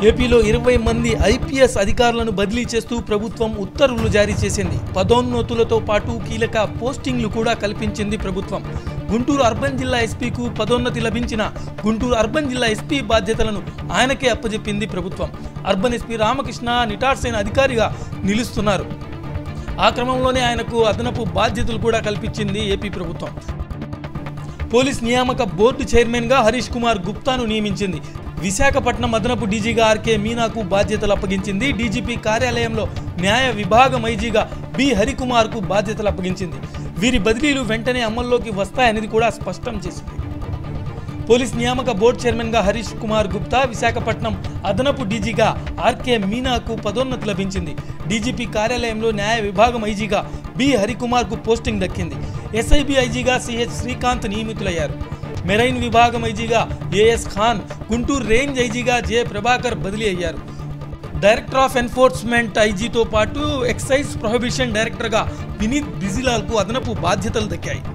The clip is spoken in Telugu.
ఏపీలో ఇరవై మంది ఐపీఎస్ అధికారులను బదిలీ చేస్తూ ప్రభుత్వం ఉత్తర్వులు జారీ చేసింది పదోన్నతులతో పాటు కీలక పోస్టింగ్లు కూడా కల్పించింది ప్రభుత్వం గుంటూరు అర్బన్ జిల్లా ఎస్పీకు పదోన్నతి లభించిన గుంటూరు అర్బన్ జిల్లా ఎస్పీ బాధ్యతలను ఆయనకే అప్పజెప్పింది ప్రభుత్వం అర్బన్ ఎస్పీ రామకృష్ణ నిటార్సైన అధికారిగా నిలుస్తున్నారు ఆ క్రమంలోనే ఆయనకు అదనపు బాధ్యతలు కూడా కల్పించింది ఏపీ ప్రభుత్వం పోలీస్ నియామక బోర్డు చైర్మన్గా హరీష్ కుమార్ గుప్తాను నియమించింది విశాఖపట్నం అదనపు డీజీగా ఆర్కే మీనాకు బాధ్యతలు అప్పగించింది డీజీపీ కార్యాలయంలో న్యాయ విభాగం ఐజీగా బి హరికుమార్కు బాధ్యతలు అప్పగించింది వీరి బదిలీలు వెంటనే అమల్లోకి వస్తాయనేది కూడా స్పష్టం చేసింది పోలీస్ నియామక బోర్డు చైర్మన్గా హరీష్ కుమార్ గుప్తా విశాఖపట్నం అదనపు డీజీగా ఆర్కే మీనాకు పదోన్నతి లభించింది డీజీపీ కార్యాలయంలో న్యాయ విభాగం ఐజీగా బి హరికుమార్కు పోస్టింగ్ దక్కింది ఎస్ఐబి ఐజీగా సిహెచ్ శ్రీకాంత్ నియమితులయ్యారు మెరైన్ విభాగం ఐజీగా ఏఎస్ ఖాన్ గుంటూరు రేంజ్ ఐజీగా జె ప్రభాకర్ బదిలీ అయ్యారు డైరెక్టర్ ఆఫ్ ఎన్ఫోర్స్మెంట్ ఐజీతో పాటు ఎక్సైజ్ ప్రొహిబిషన్ డైరెక్టర్గా వినీత్ బిజిలాల్కు అదనపు బాధ్యతలు దక్కాయి